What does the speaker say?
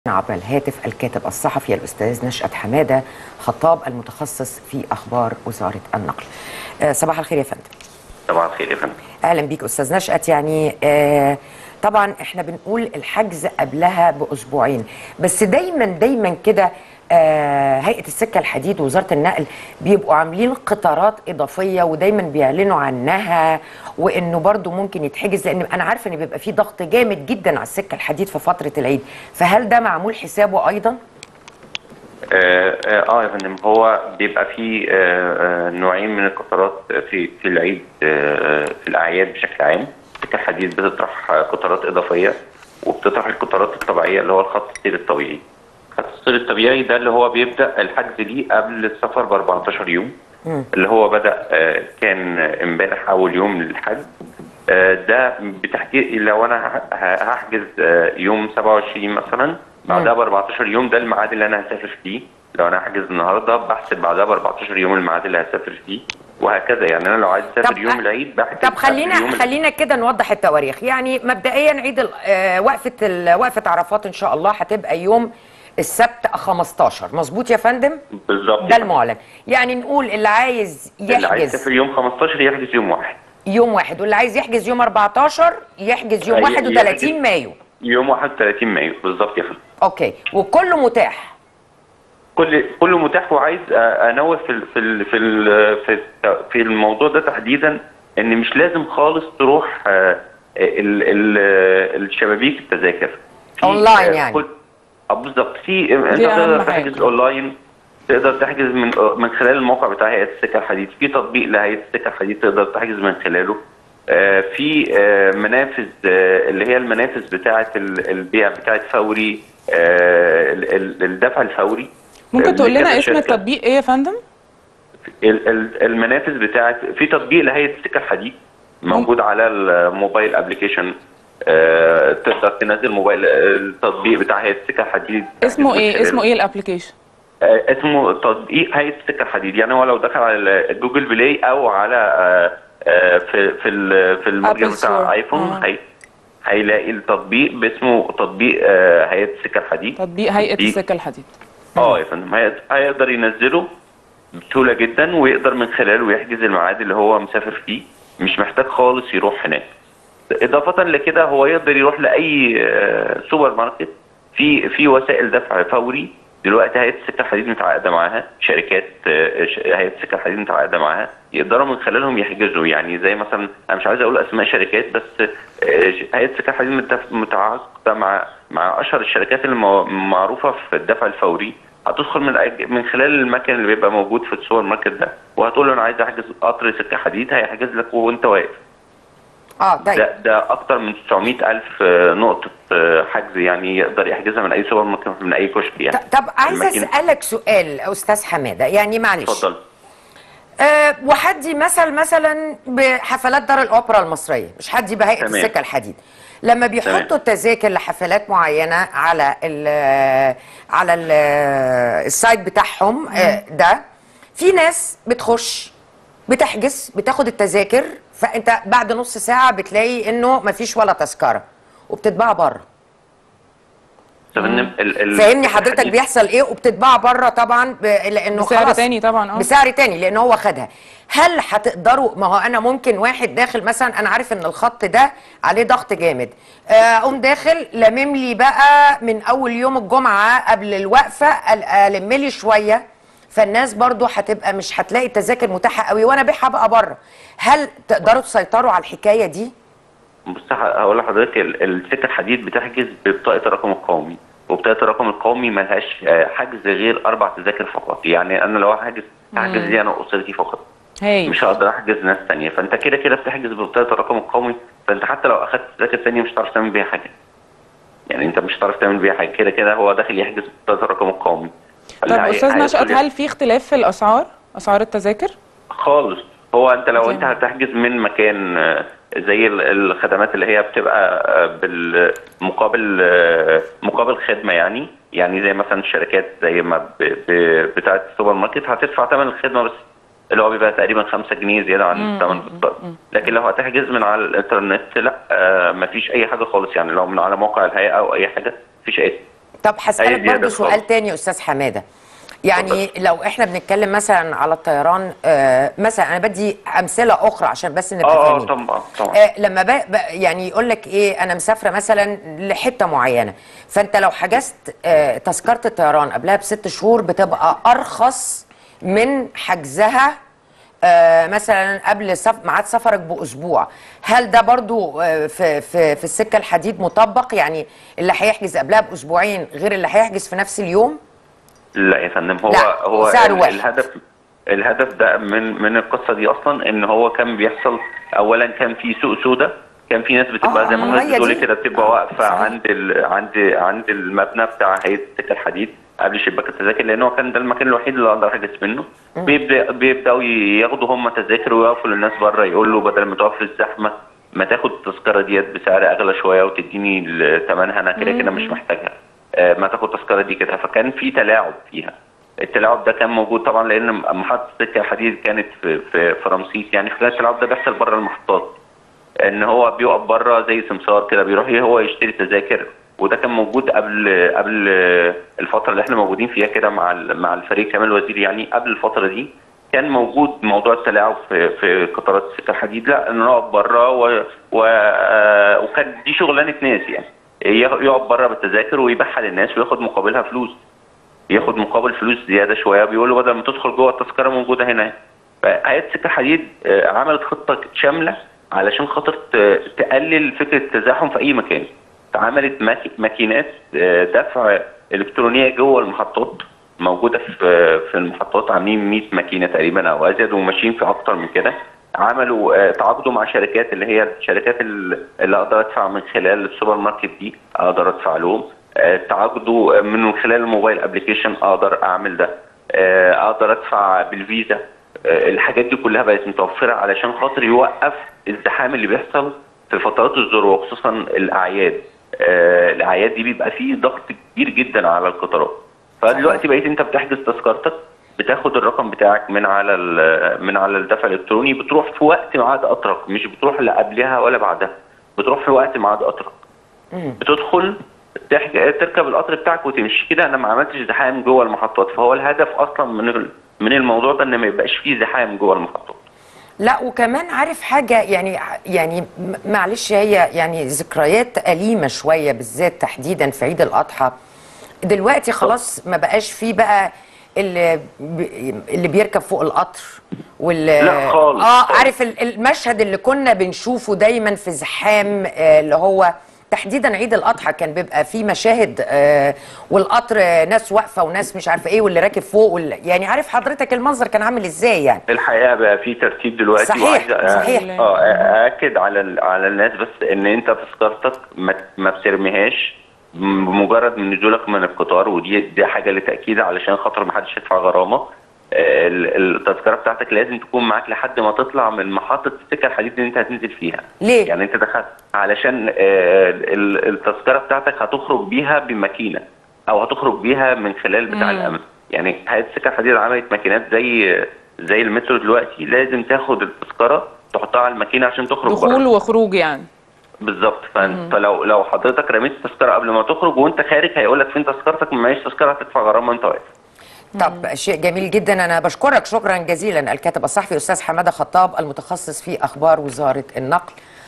عبر الهاتف الكاتب الصحفي الأستاذ نشأت حمادة خطاب المتخصص في أخبار وزارة النقل آه، صباح الخير يا فندم صباح الخير يا فندم أهلا بيك أستاذ نشأت يعني آه، طبعا احنا بنقول الحجز قبلها بأسبوعين بس دايما دايما كده آه، هيئة السكة الحديد ووزارة النقل بيبقوا عاملين قطارات إضافية ودايما بيعلنوا عنها وإنه برضو ممكن يتحجز لأن أنا عارفة إن بيبقى في ضغط جامد جدا على السكة الحديد في فترة العيد فهل ده معمول حسابه أيضا؟ اه آه يا فندم هو بيبقى في آه آه نوعين من القطارات في في العيد آه في الاعياد بشكل عام سكه الحديد بتطرح آه، قطارات اضافيه وبتطرح القطارات الطبيعيه اللي هو الخط السير الطبيعي خط السير الطبيعي ده اللي هو بيبدا الحجز ليه قبل السفر ب 14 يوم اللي هو بدا آه، كان امبارح اول يوم للحجز آه، ده بتحديد لو انا ه- ه- هحجز آه، يوم 27 مثلا بعدها ب 14 يوم ده الميعاد اللي انا هسافر فيه لو انا هحجز النهارده بحسب بعدها ب 14 يوم الميعاد اللي هسافر فيه وهكذا يعني انا لو عايز اسافر يوم العيد بحجز طب قبل خلينا يوم خلينا كده نوضح التواريخ يعني مبدئيا عيد ال- آه، وقفه ال- وقفه عرفات ان شاء الله هتبقى يوم السبت 15 مظبوط يا فندم بالظبط ده المعلن يعني نقول اللي عايز اللي عايز يحجز يسافر يوم 15 يحجز يوم واحد يوم واحد واللي عايز يحجز يوم 14 يحجز يوم أي- 31 يحجز. مايو يوم 31 مايو بالظبط يا فندم اوكي وكله متاح كل كله متاح وعايز أ- انوه في ال- في ال- في ال- في الت- في الموضوع ده تحديدا ان مش لازم خالص تروح آه، ال ال الشبابيك التذاكر في- أونلاين آه، يعني. كل- اه بالظبط في انت دي أهم تقدر حاجة. تحجز اونلاين تقدر تحجز من من خلال الموقع بتاع هيئه السكه الحديد في تطبيق لهيئه السكه الحديد تقدر تحجز من خلاله آه، في آه، منافذ آه، اللي هي المنافذ بتاعه ال- البيع بتاعه فوري آه، ال- ال- الدفع الفوري ممكن تقول لنا لكذا اسم شركة. التطبيق ايه يا فندم؟ ال- ال- المنافذ بتاعت في تطبيق لهيئه السكه الحديد موجود على الموبايل ابلكيشن آه، تقدر تنزل موبايل التطبيق بتاع هيئه السكه الحديد اسمه ايه؟ اسمه ايه الابلكيشن؟ آه، اسمه تطبيق هيئه السكه الحديد يعني هو لو دخل على جوجل بلاي او على آه، آه، في في ال- في المتجر Apple بتاع Store. ايفون آه. هي هيلاقي التطبيق باسمه تطبيق آه، هيئه السكه الحديد تطبيق هيئة تطبيق- السكة الحديد اه يا فندم هي- هيقدر ينزله بسهوله جدا ويقدر من خلاله يحجز الميعاد اللي هو مسافر فيه مش محتاج خالص يروح هناك اضافه لكده هو يقدر يروح لاي آه، سوبر ماركت في في وسائل دفع فوري دلوقتي هيئه السكه الحديد متعاقده معاها شركات آه، ش- هيئه السكه الحديد متعاقده معاها يقدروا من خلالهم يحجزوا يعني زي مثلا انا مش عايز اقول اسماء شركات بس آه، ش- هيئه السكه الحديد متف- متعاقده مع مع اشهر الشركات المعروفه في الدفع الفوري هتدخل من أج- من خلال المكان اللي بيبقى موجود في السوبر ماركت ده وهتقول له انا عايز احجز قطر سكه حديد هيحجز لك وانت واقف اه طيب ده ده اكتر من 900 الف آه، نقطه آه، حجز يعني يقدر يحجزها من اي سوبر ماركت من اي كشك يعني ط- طب عايزه الماكينة- اسالك سؤال استاذ حماده يعني معلش اتفضل أه وحدي مثل مثلا بحفلات دار الاوبرا المصريه مش حدي بهيئه تمام. السكه الحديد لما بيحطوا تمام. التذاكر لحفلات معينه على ال على ال السايت بتاعهم آه، ده في ناس بتخش بتحجز بتاخد التذاكر فانت بعد نص ساعه بتلاقي انه مفيش ولا تذكره وبتتباع بره طب إن ال- ال- فاهمني حضرتك الحديد- بيحصل ايه وبتتباع بره طبعا ب... لانه بسعر خلاص تاني طبعا، اه. بسعر تاني لان هو خدها هل هتقدروا ما هو انا ممكن واحد داخل مثلا انا عارف ان الخط ده عليه ضغط جامد آه، اقوم داخل لمم لي بقى من اول يوم الجمعه قبل الوقفه ال- الم لي شويه فالناس برضو هتبقى مش هتلاقي التذاكر متاحه قوي وانا بيعها بقى بره هل تقدروا تسيطروا على الحكايه دي بص هقول لحضرتك ال- السكه الحديد بتحجز ببطاقه الرقم القومي وبطاقه الرقم القومي ملهاش آه، حجز غير اربع تذاكر فقط يعني انا لو هحجز هحجز لي انا واسرتي فقط هاي مش هقدر احجز ناس تانية فانت كده كده بتحجز ببطاقه الرقم القومي فانت حتى لو اخدت تذاكر تانية مش هتعرف تعمل بيها حاجه يعني انت مش هتعرف تعمل بيها حاجه كده كده هو داخل يحجز ببطاقه الرقم القومي طب فاللي هي- استاذ هيدخل نشأت هل في اختلاف في الاسعار؟ اسعار التذاكر؟ خالص هو انت لو زي انت ما- هتحجز من مكان آه، زي ال- الخدمات اللي هي بتبقى آه، بالمقابل آه، مقابل خدمه يعني يعني زي مثلا الشركات زي ما ب- ب- بتاعه السوبر ماركت هتدفع ثمن الخدمه بس اللي هو بيبقى تقريبا 5 جنيه زياده عن ثمن بالظبط لكن لو هتحجز من على الانترنت لا آه مفيش اي حاجه خالص يعني لو من على موقع الهيئه او اي حاجه مفيش اي طب هي هسألك دي برضو هدف سؤال خالص. تاني يا أستاذ حمادة يعني لو احنا بنتكلم مثلا على الطيران آه مثلا انا بدي امثله اخرى عشان بس نبقى اه اه فاهمين طبعا طبعا آه لما ب... ب... يعني يقول لك ايه انا مسافره مثلا لحته معينه فانت لو حجزت آه تذكره الطيران قبلها بست شهور بتبقى ارخص من حجزها آه مثلا قبل سف... ميعاد سفرك باسبوع هل ده برضو آه في في في السكه الحديد مطبق يعني اللي هيحجز قبلها باسبوعين غير اللي هيحجز في نفس اليوم لا يا فندم هو لا، هو سعر ال- واحد. الهدف الهدف ده من من القصه دي اصلا ان هو كان بيحصل اولا كان في سوق سودا كان في ناس بتبقى آه، زي ما هي حضرتك بتقولي دي. كده بتبقى آه، واقفه صحيح. عند ال عند عند المبنى بتاع هيئه السكه الحديد قبل شباك التذاكر لان هو كان ده المكان الوحيد اللي اقدر احجز منه بيبدا بيبداوا ياخدوا هم تذاكر ويقفوا للناس بره يقول له بدل ما تقف في الزحمه ما تاخد التذكره ديت بسعر اغلى شويه وتديني ال- ثمنها انا كده كده مش محتاجها آه، ما تاخد التذكره دي كده فكان في تلاعب فيها التلاعب ده كان موجود طبعا لان محطه السكه الحديد كانت في في, في رمسيس يعني فكان التلاعب ده بيحصل بره المحطات ان هو بيقف بره زي سمسار كده بيروح هو يشتري تذاكر وده كان موجود قبل قبل الفتره اللي احنا موجودين فيها كده مع ال- مع الفريق كامل وزير يعني قبل الفتره دي كان موجود موضوع التلاعب في في قطارات السكه الحديد لا انه نقف بره و و آه، وكان دي شغلانه ناس يعني يقف بره بالتذاكر ويبيعها للناس وياخد مقابلها فلوس ياخد مقابل فلوس زياده شويه بيقول له بدل ما تدخل جوه التذكره موجوده هنا فهيئه سكه حديد آه، عملت خطه شامله علشان خاطر ت- تقلل فكره التزاحم في اي مكان فعملت ماك- ماكينات آه، دفع الكترونيه جوه المحطات موجوده في في المحطات عاملين 100 ماكينه تقريبا او ازيد وماشيين في اكتر من كده عملوا آه، تعاقدوا مع شركات اللي هي الشركات ال- اللي اقدر ادفع من خلال السوبر ماركت دي اقدر ادفع لهم آه، تعاقدوا من خلال الموبايل ابلكيشن اقدر اعمل ده آه، اقدر ادفع بالفيزا آه، الحاجات دي كلها بقت متوفره علشان خاطر يوقف الزحام اللي بيحصل في فترات الذروه خصوصا الاعياد آه، الاعياد دي بيبقى فيه ضغط كبير جدا على القطارات فدلوقتي بقيت انت بتحجز تذكرتك بتاخد الرقم بتاعك من على ال- من على الدفع الالكتروني بتروح في وقت ميعاد اطرق مش بتروح لا قبلها ولا بعدها بتروح في وقت ميعاد اطرق بتدخل تحج... تركب القطر بتاعك وتمشي كده انا ما عملتش زحام جوه المحطات فهو الهدف اصلا من ال- من الموضوع ده ان ما يبقاش فيه زحام جوه المحطات لا وكمان عارف حاجة يعني يعني م- معلش هي يعني ذكريات أليمة شوية بالذات تحديدا في عيد الأضحى دلوقتي خلاص ما بقاش فيه بقى اللي بي- اللي بيركب فوق القطر وال لا خالص، اه خالص. عارف ال- المشهد اللي كنا بنشوفه دايما في زحام آه، اللي هو تحديدا عيد الاضحى كان بيبقى فيه مشاهد آه، والقطر آه، ناس واقفه وناس مش عارفه ايه واللي راكب فوق واللي يعني عارف حضرتك المنظر كان عامل ازاي يعني الحقيقه بقى في ترتيب دلوقتي صحيح، وعايز أ- صحيح. اه ااكد على ال- على الناس بس ان انت تذكرتك ما, ما بترميهاش م- بمجرد من نزولك من القطار ودي دي حاجه لتاكيد علشان خاطر ما حدش يدفع غرامه آه، ال- التذكره بتاعتك لازم تكون معاك لحد ما تطلع من محطه السكه الحديد اللي انت هتنزل فيها ليه؟ يعني انت دخلت علشان آه، ال- التذكره بتاعتك هتخرج بيها بماكينه او هتخرج بيها من خلال بتاع الامن يعني هيئه السكه الحديد عملت ماكينات زي زي المترو دلوقتي لازم تاخد التذكره تحطها على الماكينه عشان تخرج دخول بره وخروج يعني بالظبط فانت لو لو حضرتك رميت التذكره قبل ما تخرج وانت خارج هيقول لك فين تذكرتك ما معيش تذكره هتدفع غرامه وانت واقف طب شيء جميل جدا انا بشكرك شكرا جزيلا الكاتب الصحفي استاذ حماده خطاب المتخصص في اخبار وزاره النقل